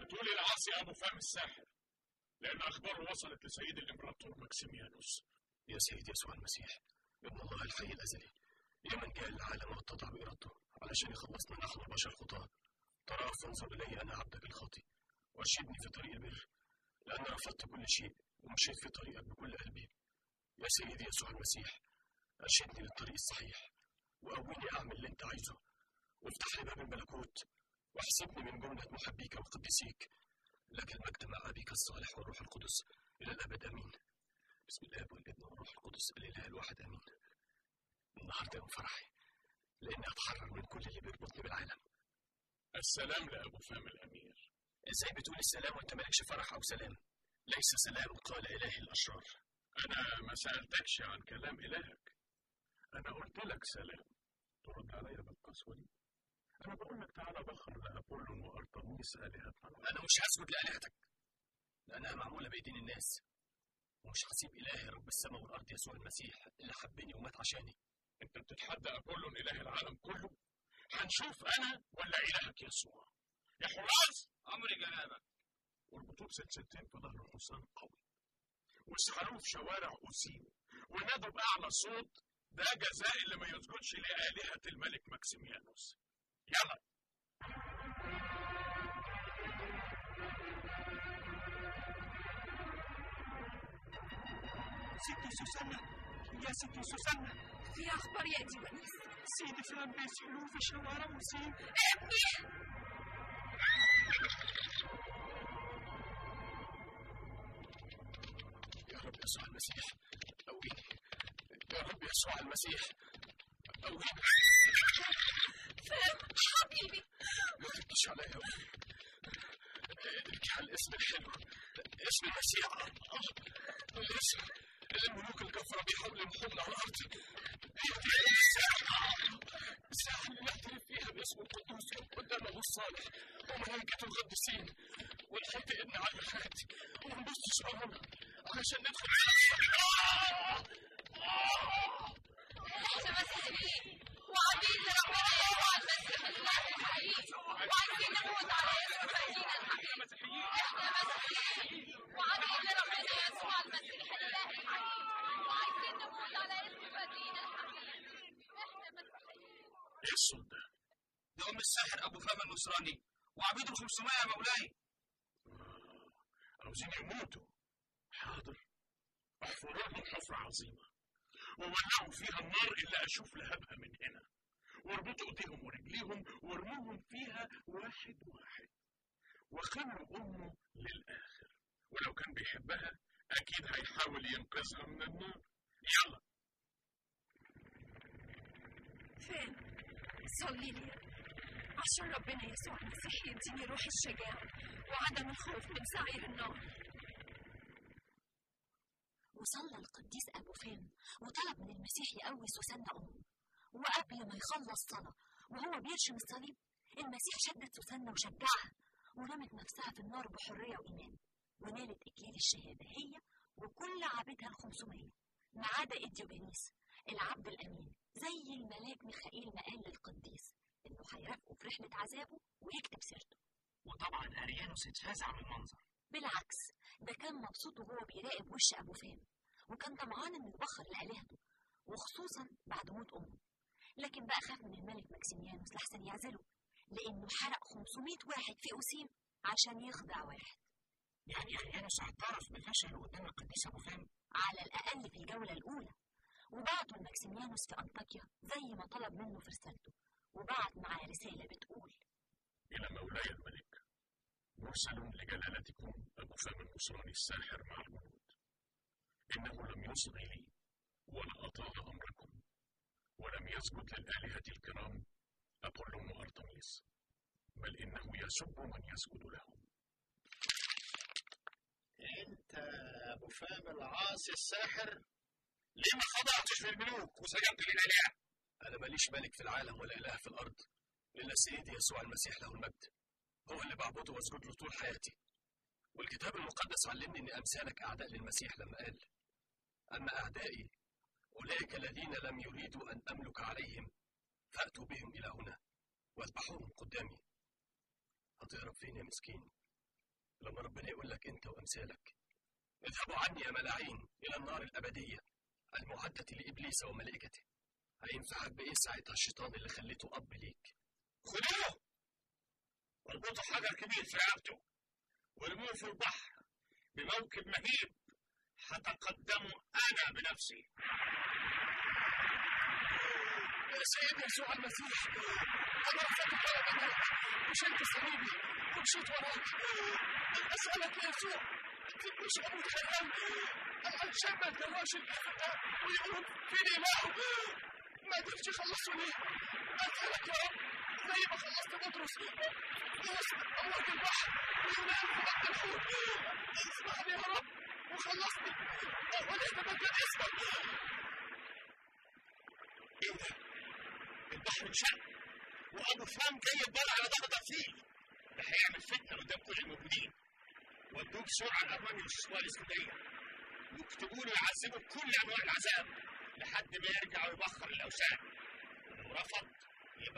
بتقول العاصي ابو فهم الساحر لان اخباره وصلت لسيد الامبراطور ماكسيميانوس يا سيدي يسوع المسيح ابن الله الحي الازلي يا من جاء العالم واتضع بارادته علشان يخلصنا نحن البشر خطاه ترى فانظر الي انا عبدك الخاطي وارشدني في طريق البر لان رفضت كل شيء ومشيت في طريقك بكل قلبي يا سيدي يسوع المسيح ارشدني للطريق الصحيح وقويني اعمل اللي انت عايزه وافتح لي باب الملكوت واحسبني من جملة محبيك وقديسيك لك المجد مع أبيك الصالح والروح القدس إلى الأبد آمين بسم الله والابن والروح القدس الإله الواحد آمين النهاردة يوم فرحي لأني أتحرر من كل اللي بيربطني بالعالم السلام لابو فهم الامير إزاي بتقول السلام وأنت مالكش فرح أو سلام ليس سلام قال إله الأشرار انا ما سالتكش عن كلام الهك انا قلت لك سلام ترد عليا بالقسوه دي انا بقول لك تعالى بخر لابولون وارتميس الهتنا أنا مش هسجد لآلهتك لأنها معمولة بأيدين الناس ومش هسيب إله رب السماء والأرض يسوع المسيح اللي حبني ومات عشاني انت بتتحدى ابولون اله العالم كله هنشوف انا ولا الهك يسوع يا حراس امري جنابك واربطوه بسلسلتين في ظهر حصان قوي واسحلوه في شوارع أوسيم ونادوا بأعلى صوت ده جزاء اللي ما يسجدش لآلهة الملك ماكسيميانوس يلا ستي سوسنة يا ستي سوسنة في أخبار يا ديوانيس سيدي فهم بيسحلوه في شوارع وسيم ابني يا رب يسوع المسيح قويني يا رب يسوع المسيح قويني فهم حبيبي ما تبكيش عليا يا أمي ابكي على الاسم الحلو اسم المسيح الاسم اللي الملوك الكفرة بيحاولوا يمحونا على الأرض هي دي الساعة الساعة اللي نعترف فيها باسم القدوس قدام أبو الصالح وملائكته القديسين ونحط إيدنا على الخات ونبص شعورنا علشان ندخل احنا مسيحيين وعبيد لربنا يسوع المسيح الاله الحقيقي وعايزين نموت على اسم سيدنا الحبيب احنا مسيحيين وعبيد لربنا يسوع المسيح الاله الحقيقي وعايزين نموت على اسم سيدنا الحبيب احنا مسيحيين ايه الصوت ده؟ ده ام الساحر ابو فهم النصراني وعبيد ال 500 يا مولاي عاوزين يموتوا حاضر احفروا لهم حفرة عظيمة وولعوا فيها النار اللي اشوف لهبها من هنا واربطوا ايديهم ورجليهم وارموهم فيها واحد واحد وخلوا امه للاخر ولو كان بيحبها اكيد هيحاول ينقذها من النار يلا فين صلي لي عشان ربنا يسوع المسيح يديني روح الشجاعة وعدم الخوف من سعير النار وصلى القديس أبو فهم وطلب من المسيح يقوي سوسنة أمه وقبل ما يخلص صلاة وهو بيرشم الصليب المسيح شدت سوسنة وشجعها ورمت نفسها في النار بحرية وإيمان ونالت إكليل الشهادة هي وكل عابدها الخمسمية ما عدا إديوجانيس العبد الأمين زي الملاك ميخائيل ما قال للقديس إنه هيرافقه في رحلة عذابه ويكتب سيرته وطبعا اريانوس اتفزع من المنظر بالعكس ده كان مبسوط وهو بيراقب وش أبو فهم وكان طمعان إنه يبخر لآلهته وخصوصا بعد موت أمه لكن بقى خاف من الملك ماكسيميانوس لحسن يعزله لأنه حرق 500 واحد في أوسيم عشان يخدع واحد يعني اريانوس اعترف بفشله قدام القديس ابو فهم على الأقل في الجولة الأولى وبعته لماكسيميانوس في أنطاكيا زي ما طلب منه في رسالته وبعت معاه رسالة بتقول إلى مولاي الملك مرسل لجلالتكم أبو فم النصراني الساحر مع الجنود إنه لم يصغي لي ولا أطاع أمركم ولم يسجد للآلهة الكرام أبولون وأرتميس بل إنه يسب من يسجد لهم انت ابو فهم العاصي الساحر ليه ما خضعتش في الملوك وسجدت للآلهة؟ أنا ماليش ملك في العالم ولا إله في الأرض إلا سيدي يسوع المسيح له المجد هو اللي بعبده واسجد له طول حياتي والكتاب المقدس علمني إن أمثالك أعداء للمسيح لما قال أما أعدائي أولئك الذين لم يريدوا أن أملك عليهم فأتوا بهم إلى هنا واذبحوهم قدامي هتهرب فين يا مسكين لما ربنا يقول لك أنت وأمثالك اذهبوا عني يا ملاعين إلى النار الأبدية المعدة لإبليس وملائكته هينفعك بإيه ساعتها الشيطان اللي خليته أب ليك خدوه واربطوا حجر كبير في رقبته وارموه في البحر بموكب مهيب هتقدمه انا بنفسي يا سيدي يسوع المسيح أنا رفضت طلبك وشلت صليبي ومشيت وراك أسألك يا يسوع مش أبو خيال علشان ما يتجراش الكفر ويقول فين إلهه ما قدرش يخلصوا ليه أسألك يا رب زي ما خلصت بطرس ووسط أمواج البحر ويونان في بطن الحوت اسمعني يا رب وخلصني ونستبدل اسمك ايه ده؟ البحر انشق وابو فهم جاي يتبال على ضغط فيه ده هيعمل فتنه قدام كل الموجودين ودوه بسرعه لابواب الاستثمار الاسكندريه واكتبوا له يعذبه بكل انواع العذاب لحد ما يرجع ويبخر الاوثان ولو رفض